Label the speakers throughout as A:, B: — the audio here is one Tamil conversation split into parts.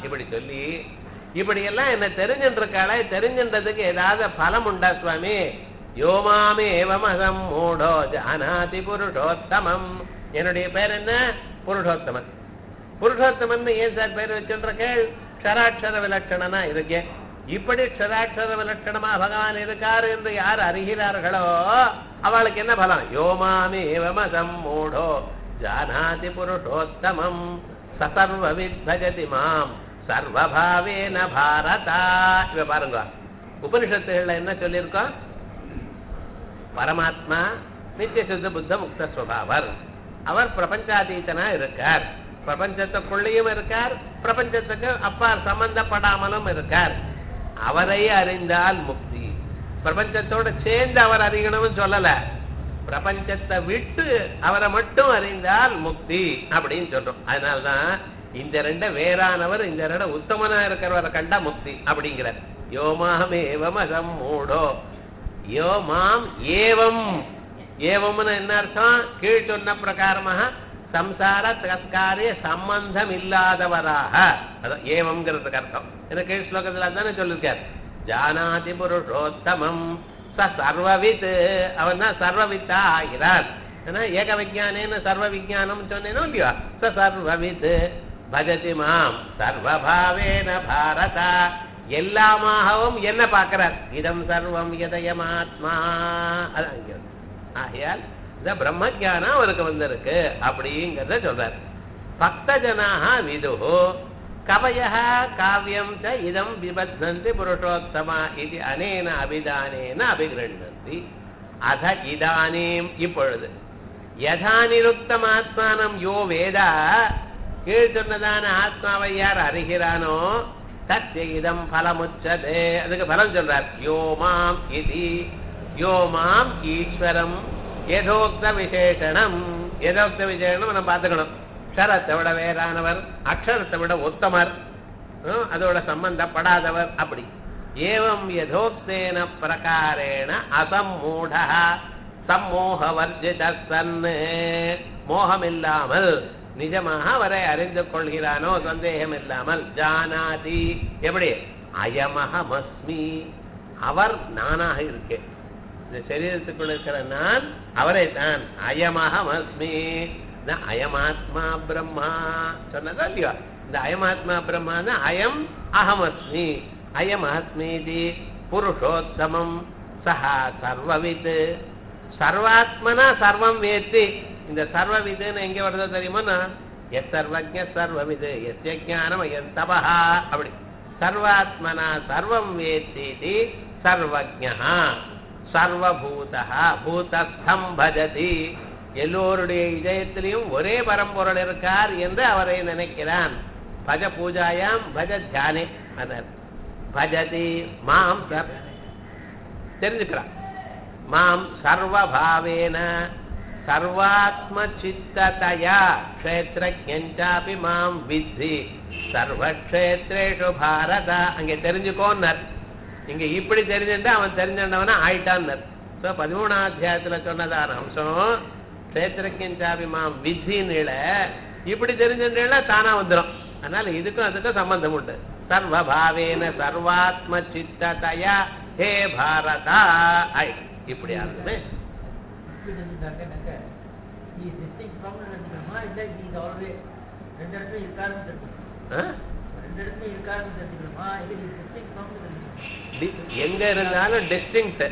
A: இப்படி சொல்லி இப்படி எல்லாம் என்ன தெரிஞ்சுருக்காளே தெரிஞ்சுன்றதுக்கு ஏதாவது பலம் உண்டா சுவாமி யோமாமே ஏவமகம் மூடோ ஜானாதி புருஷோத்தமம் என்னுடைய பேர் என்ன புருஷோத்தமன் புருஷோத்தமன் ஏன் சார் பேர் வச்சுருக்கேள் க்ஷராட்சர விலட்சணனா இருக்கேன் இப்படி க்ஷராட்சர விலட்சணமா பகவான் இருக்காரு என்று யார் அறிகிறார்களோ அவளுக்கு என்ன பலம் யோமாமே ஏவமகம் மூடோ ஜானாதி புருஷோத்தமம் சசர்வவித் பஜதி மாம் சர்வபாவேன பாரதா இவ பாருங்க உபனிஷத்துகள்ல என்ன சொல்லியிருக்கோம் பரமாத்மா நித்திய சுத்த புத்த முக்த சுவாவர் அவர் பிரபஞ்சாதீதனா இருக்கார் பிரபஞ்சத்துக்குள்ளேயும் இருக்கார் பிரபஞ்சத்துக்கு அப்பால் சம்பந்தப்படாமலும் இருக்கார் அவரை அறிந்தால் முக்தி பிரபஞ்சத்தோட சேர்ந்து அவர் அறியணும்னு சொல்லல பிரபஞ்சத்தை விட்டு அவரை மட்டும் அறிந்தால் முக்தி அப்படின்னு சொல்றோம் அதனால்தான் இந்த ரெண்ட வேறானவர் இந்த ரெண்ட உத்தமனா இருக்கிறவரை கண்டா முக்தி அப்படிங்கிறார் யோமாம் ஏவம் அகம் மூடோ யோ மாம் ஏவம் ஏவம்னு என்ன அர்த்தம் கீழ் சொன்ன பிரகாரமாக சம்சார திரஸ்காரிய சம்பந்தம் இல்லாதவராக அதான் ஏவம்ங்கிறதுக்கு அர்த்தம் ஏன்னா கீழ் ஸ்லோகத்தில் தானே சொல்லியிருக்கார் ஜானாதி புருஷோத்தமம் ச சர்வவித் அவன் தான் சர்வவித்தா ஆகிறார் ஏன்னா ஏக விஜானேன்னு சர்வ விஜானம் சொன்னேனோ இல்லையா ச சர்வவித் பஜதி மாம் சர்வபாவேன பாரதா எல்லாமாகவும் என்ன பார்க்கிறார் இதம் சர்வம் இதயமாத்மா அதான் இங்க இருக்கு. ஆகையால் இந்த பிரம்ம ஜானம் அவருக்கு வந்திருக்கு அப்படிங்கிறத சொல்றார் பக்த ஜனாக விதுஹு கவய காவியம் ச இதம் விபத்னந்தி புருஷோத்தமா இது அனேன அபிதானேன அபிகிருண்ணந்தி அத இதானீம் இப்பொழுது யதா நிருக்தம் ஆத்மானம் யோ வேதா கீழ் சொன்னதான ஆத்மாவை யார் அறிகிறானோ சத்திய இதம் பலமுச்சதே அதுக்கு பலம் சொல்றார் யோ மாம் இது யோ மாம் ஈஸ்வரம் யதோக்த விசேஷணம் யதோக்த விசேஷணம் நம்ம பார்த்துக்கணும் க்ஷரத்தை விட வேறானவர் அக்ஷரத்தை விட உத்தமர் ஹம், அதோட சம்பந்தப்படாதவர் அப்படி ஏவம் யதோக்தேன பிரகாரேண அசம்மூட சம்மோகவர்ஜித சன்னு மோகமில்லாமல் நிஜமாக அவரை அறிந்து கொள்கிறானோ சந்தேகம் இல்லாமல் ஜானாதி எப்படி அயமஹமஸ்மி அவர் நானாக இருக்கேன் இந்த சரீரத்துக்குள்ள இருக்கிற நான் அவரை தான் அயமஹமஸ்மி நான் அயமாத்மா பிரம்மா சொன்னதா இல்லையா இந்த அயமாத்மா பிரம்மா தான் அயம் அகமஸ்மி அயம் அஸ்மீதி புருஷோத்தமம் சஹா சர்வவித் சர்வாத்மனா சர்வம் வேத்தி இந்த சர்வவிதுன்னு எங்க வருதோ தெரியுமா எஸ் சர்வஜ சர்வவிது எஸ் ஞானம் என் தபஹா அப்படி சர்வாத்மனா சர்வம் வேத்தி சர்வஜா சர்வபூதா பூதஸ்தம் பஜதி எல்லோருடைய இதயத்திலையும் ஒரே பரம்பொருள் இருக்கார் என்று அவரை நினைக்கிறான் பஜ பூஜாயாம் பஜ தியானே அதர் பஜதி மாம் சர் தெரிஞ்சுக்கிறான் மாம் சர்வபாவேன சர்வாத்ம சித்ததயா க்ஷேத்திரஜாபி மாம் வித்தி சர்வக்ஷேத்ரேஷு பாரத அங்கே தெரிஞ்சுக்கோன்னார் இங்க இப்படி தெரிஞ்சுட்டு அவன் தெரிஞ்சவனா ஆயிட்டான்னார் ஸோ பதிமூணாம் அத்தியாயத்துல சொன்னதான அம்சம் க்ஷேத்திரஜாபி மாம் வித்தின்னு இப்படி தெரிஞ்சுட்டா தானா வந்துடும் அதனால இதுக்கும் அதுக்கும் சம்பந்தம் உண்டு சர்வபாவேன சர்வாத்ம சித்ததயா ஹே பாரதா ஐ இப்படி ஆகுது
B: இப்படி தெரிஞ்சுட்டாக்க he is distinct from நினைச்சுக்கணுமா இல்லை he is always ரெண்டு இடத்துல இருக்காருன்னு தெரிஞ்சுக்கணும்
A: ஆ?
B: ரெண்டு இடத்துல இருக்காருன்னு தெரிஞ்சுக்கணுமா இல்லை he is distinct from தெரிஞ்சுக்கணும்
A: டி- எங்க இருந்தாலும் டிஸ்டிங்க்ட்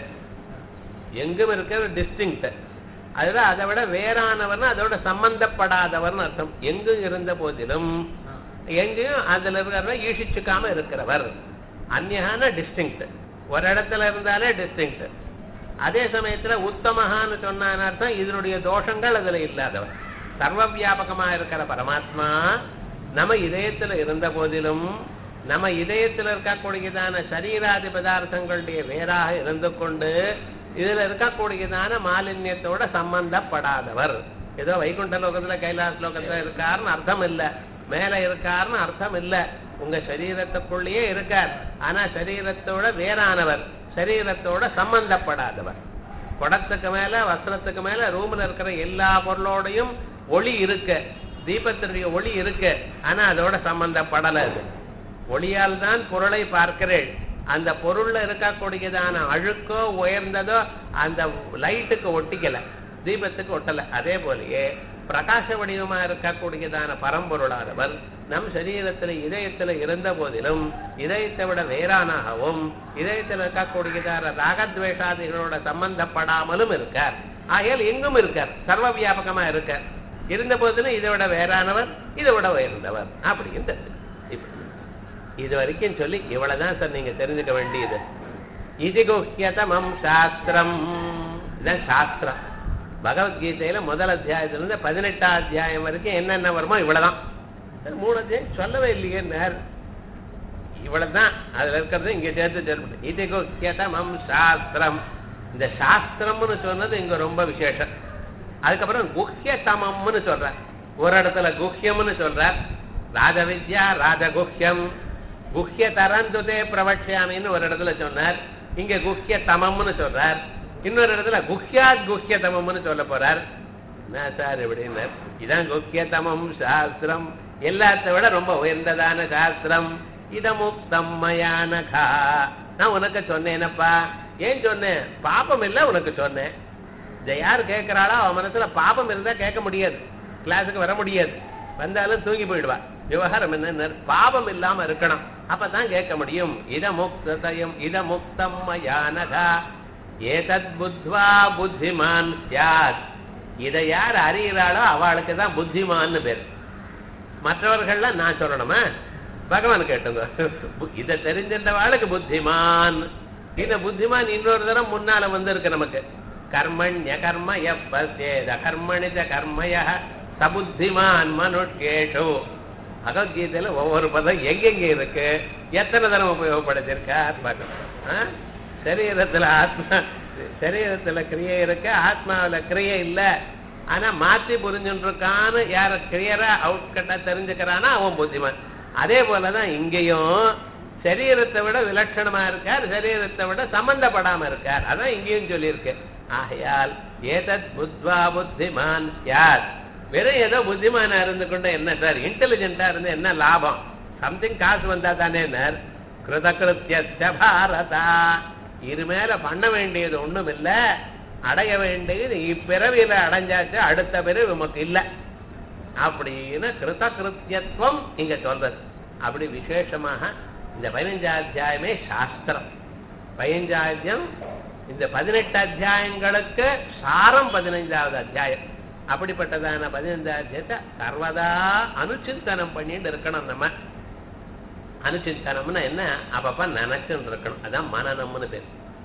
A: எங்கும் இருக்கிற டிஸ்டிங்க்ட் அதுதான் அதை விட வேறானவர்னு அதோட சம்பந்தப்படாதவர்னு அர்த்தம் எங்கும் இருந்த போதிலும்
B: ஆ.
A: எங்கேயும் அதுல இருக்கிற ஈஷிச்சுக்காம இருக்கிறவர் அந்நியான டிஸ்டிங்க்ட் ஒரு இடத்துல இருந்தாலே டிஸ்டிங்க்ட் அதே சமயத்துல உத்தமகான்னு சொன்னான் அர்த்தம் இதனுடைய தோஷங்கள் அதுல இல்லாதவர் சர்வ வியாபகமா இருக்கிற பரமாத்மா நம்ம இதயத்துல இருந்த போதிலும் நம்ம இதயத்துல இருக்கக்கூடியதான சரீராதி பதார்த்தங்களுடைய வேறாக இருந்து கொண்டு இதுல இருக்கக்கூடியதான மாலின்யத்தோட சம்பந்தப்படாதவர் ஏதோ வைகுண்ட லோகத்துல கைலாச லோகத்துல இருக்காருன்னு அர்த்தம் இல்ல மேல இருக்காருன்னு அர்த்தம் இல்ல உங்க சரீரத்துக்குள்ளேயே இருக்கார் ஆனா சரீரத்தோட வேறானவர் சரீரத்தோட சம்பந்தப்படாதவர் குடத்துக்கு மேல வஸ்திரத்துக்கு மேல ரூம்ல இருக்கிற எல்லா பொருளோடையும் ஒளி இருக்கு தீபத்தினுடைய ஒளி இருக்கு ஆனா அதோட சம்பந்தப்படல அது ஒளியால் தான் பொருளை பார்க்கிறேள் அந்த பொருள்ல இருக்கக்கூடியதான அழுக்கோ உயர்ந்ததோ அந்த லைட்டுக்கு ஒட்டிக்கல தீபத்துக்கு ஒட்டல அதே போலயே பிரகாச வடிவமா இருக்கக்கூடியதான பரம்பொருளானவர் நம் சரீரத்துல இதயத்துல இருந்த போதிலும் இதயத்தை விட வேறானாகவும் இதயத்தில் இருக்கக்கூடியதான ராகத்வேஷாதிகளோட சம்பந்தப்படாமலும் இருக்கார் ஆகையால் எங்கும் இருக்கார் சர்வ வியாபகமா இருக்கார் இருந்த போதிலும் இதை விட வேறானவர் இதை விட உயர்ந்தவர் அப்படின்னு தெரிஞ்சு இப்படி இது வரைக்கும் சொல்லி இவ்வளவுதான் சார் நீங்க தெரிஞ்சுக்க வேண்டியது இது குஹ்யதமம் சாஸ்திரம் இதான் சாஸ்திரம் பகவத்கீதையில முதல் அத்தியாயத்துல இருந்து பதினெட்டாம் அத்தியாயம் வரைக்கும் என்னென்ன வருமோ இவ்வளவுதான் சார், மூணு அத்தியாயம் சொல்லவே இல்லையே நேர் இவ்வளவுதான் அதுல இருக்கிறது இங்க சேர்த்து சொல்லப்பட்டு இது குஹ்யதமம் சாஸ்திரம் இந்த சாஸ்திரம்னு சொன்னது இங்க ரொம்ப விசேஷம் அதுக்கப்புறம் குஹ்யதமம்னு சொல்ற ஒரு இடத்துல குஹ்யம்னு சொல்றார் ராஜவித்யா ராஜகுஹ்யம் குஹ்ய தரந்துதே பிரவட்சியாமின்னு ஒரு இடத்துல சொன்னார் இங்க குஹ்ய தமம்னு சொல்றார் இன்னொரு இடத்துல குஹ்யாத் குஹ்ய தமம்னு சொல்ல போறார் என்ன சார் எப்படின்னார் இதான் குஹ்ய தமம் சாஸ்திரம் எல்லாத்தை விட ரொம்ப உயர்ந்ததான சாஸ்திரம் இதமுக்தம் மயானகா நான் உனக்கு சொன்னேனப்பா ஏன் சொன்னேன் பாபம் இல்ல உனக்கு சொன்னேன் இதை யார் கேட்கிறாளோ அவன் மனசுல பாபம் இருந்தா கேட்க முடியாது கிளாஸுக்கு வர முடியாது வந்தாலும் தூங்கி போயிடுவா விவகாரம் என்ன பாபம் இல்லாம இருக்கணும் அப்பதான் கேட்க முடியும் இத முக்தயம் இத முக்தம் மயானகா ஏதத் புத்வா புத்திமான் சியாத் இதை யார் அறிகிறாளோ அவளுக்கு தான் புத்திமான்னு பேர் மற்றவர்கள்லாம் நான் சொல்லணுமா பகவான் கேட்டுங்க இதை தெரிஞ்சின்றவாளுக்கு புத்திமான் இந்த புத்திமான் இன்னொரு தரம் முன்னால வந்திருக்கு நமக்கு கர்மண்ய கர்ம எப்பேத கர்மணித கர்மய சபுத்திமான் மனுஷ்யேஷு பகவத்கீதையில ஒவ்வொரு பதம் எங்கெங்க இருக்கு எத்தனை தரம் உபயோகப்படுத்திருக்கார் பார்க்கணும் ஆ? சரீரத்துல ஆத்மா சரீரத்துல கிரியை இருக்கு ஆத்மாவுல கிரியை இல்ல ஆனா மாத்தி புரிஞ்சுட்டு இருக்கான்னு யார கிளியரா அவுட்கட்டா தெரிஞ்சுக்கிறானா அவன் புத்திமான் அதே போலதான் இங்கேயும் சரீரத்தை விட விலட்சணமா இருக்கார் சரீரத்தை விட சம்பந்தப்படாம இருக்கார் அதான் இங்கேயும் சொல்லியிருக்கு ஆகையால் ஏதத் புத்வா புத்திமான் யார் வெறும் ஏதோ புத்திமானா இருந்து கொண்டு என்ன சார் இன்டெலிஜென்ட்டா இருந்து என்ன லாபம் சம்திங் காசு வந்தா தானே கிருதகிருத்திய பாரதா இது மேல பண்ண வேண்டியது ஒண்ணும் இல்ல அடைய வேண்டியது இப்பிறவியில அடைஞ்சாச்சு அடுத்த பிறவி உமக்கு இல்ல அப்படின்னு கிருதகிருத்தியத்துவம் இங்க சொல்றது அப்படி விசேஷமாக இந்த பதினஞ்சாம் அத்தியாயமே சாஸ்திரம் பதினஞ்சாத்தியம் இந்த பதினெட்டு அத்தியாயங்களுக்கு சாரம் பதினைஞ்சாவது அத்தியாயம் அப்படிப்பட்டதான பதினைஞ்சாவது அத்தியாயத்தை சர்வதா அனுச்சிந்தனம் பண்ணிட்டு இருக்கணும் நம்ம அனுச்சிந்தனம்னா என்ன அப்பப்ப நினைச்சுட்டு இருக்கணும் அதான் மனநம்னு பேர்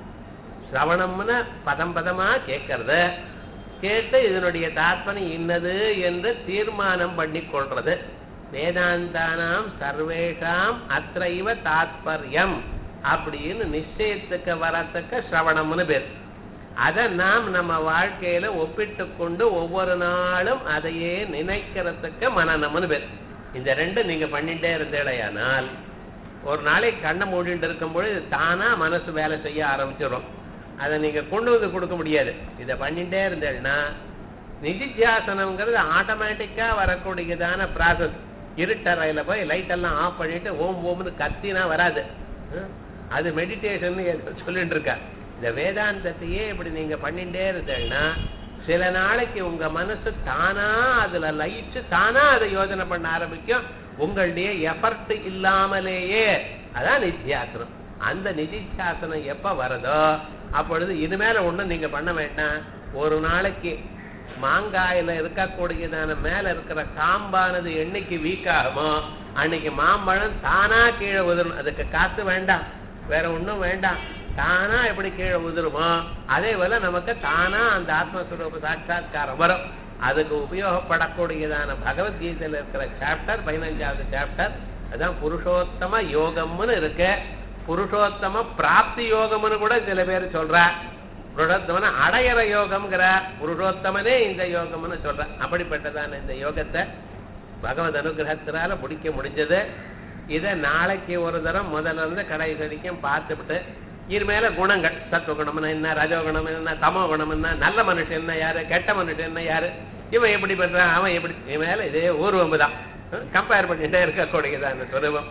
A: சிரவணம்னு பதம் பதமா கேட்கறது கேட்டு இதனுடைய தாத்பனி இன்னது என்று தீர்மானம் பண்ணி கொள்றது வேதாந்தானாம் சர்வேஷாம் அத்தைவ தாத்பரியம் அப்படின்னு நிச்சயத்துக்கு வரத்துக்கு சிரவணம்னு பேர் அதை நாம் நம்ம வாழ்க்கையில ஒப்பிட்டு கொண்டு ஒவ்வொரு நாளும் அதையே நினைக்கிறதுக்கு மனநம்னு பேர் இந்த ரெண்டு நீங்க பண்ணிட்டே இருந்தேடையானால் ஒரு நாளைக்கு கண்ணை மூடிட்டு இருக்கும்பொழுது தானா மனசு வேலை செய்ய ஆரம்பிச்சிடும் அதை நீங்க கொண்டு வந்து கொடுக்க முடியாது இதை பண்ணிட்டே இருந்தேன்னா நிதித்தியாசனம்ங்கிறது ஆட்டோமேட்டிக்கா வரக்கூடியதான ப்ராசஸ் இருட்டறையில போய் லைட் எல்லாம் ஆஃப் பண்ணிட்டு ஓம் ஓம்னு கத்தினா வராது ஹம்? அது மெடிடேஷன் சொல்லிட்டு இருக்கா இந்த வேதாந்தத்தையே இப்படி நீங்க பண்ணிட்டே இருந்தேன்னா சில நாளைக்கு உங்க மனசு தானா அதுல லயிச்சு தானா அதை யோசனை பண்ண ஆரம்பிக்கும் உங்களுடைய எஃபர்ட் இல்லாமலேயே அதான் நித்தியாசனம் அந்த நிதித்தியாசனம் எப்ப வருதோ அப்பொழுது இனிமேல ஒண்ணும் நீங்க பண்ண வேண்டாம் ஒரு நாளைக்கு மாங்காயில இருக்கக்கூடியதான மேல இருக்கிற காம்பானது என்னைக்கு வீக் ஆகுமோ அன்னைக்கு மாம்பழம் தானா கீழே உதிரும் அதுக்கு காத்து வேண்டாம் வேற ஒண்ணும் வேண்டாம் தானா எப்படி கீழே உதிருமோ அதே போல நமக்கு தானா அந்த ஆத்மஸ்வரூப சாட்சா்காரம் வரும் அதுக்கு உபயோகப்படக்கூடியதான பகவத்கீதையில இருக்கிற சாப்டர் பதினஞ்சாவது சாப்டர் அதான் புருஷோத்தம யோகம்னு இருக்கு புருஷோத்தம பிராப்தி யோகம்னு கூட சில பேர் சொல்றா புருஷோத்தமன அடையற யோகம்ங்கிற புருஷோத்தமனே இந்த யோகம்னு சொல்ற அப்படிப்பட்டதான இந்த யோகத்தை பகவத் அனுகிரகத்தினால முடிக்க முடிஞ்சது இதை நாளைக்கு ஒரு தரம் முதல்ல இருந்து கடைசி வரைக்கும் பார்த்துவிட்டு இது மேல குணங்கள் சத்துவகுணம் என்ன ரஜோகுணம் என்ன தமோ குணம் என்ன நல்ல மனுஷன் என்ன யாரு கெட்ட மனுஷன் என்ன யாரு இவன் எப்படி பண்றான் அவன் எப்படி இவன் மேல இதே ஊர்வம்பு தான் கம்பேர் பண்ணிட்டே இருக்கக்கூடியதான் அந்த சுரூபம்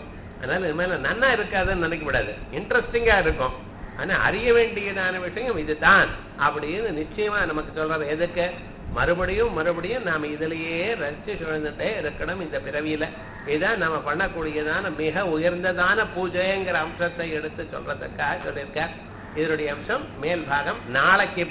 A: அதனால இது மேல நன்னா இருக்காதுன்னு நினைக்க கூடாது இன்ட்ரெஸ்டிங்கா இருக்கும் ஆனா அறிய வேண்டியதான விஷயம் இதுதான் அப்படின்னு நிச்சயமா நமக்கு சொல்றது எதுக்கு மறுபடியும் மறுபடியும் நாம இதுலயே ரசிச்சு சுழந்துட்டே இருக்கணும் இந்த பிறவியில இதான் நம்ம பண்ணக்கூடியதான மிக உயர்ந்ததான பூஜைங்கிற அம்சத்தை எடுத்து சொல்றதுக்காக சொல்லியிருக்கார் இதனுடைய அம்சம் மேல் பாகம் நாளைக்கு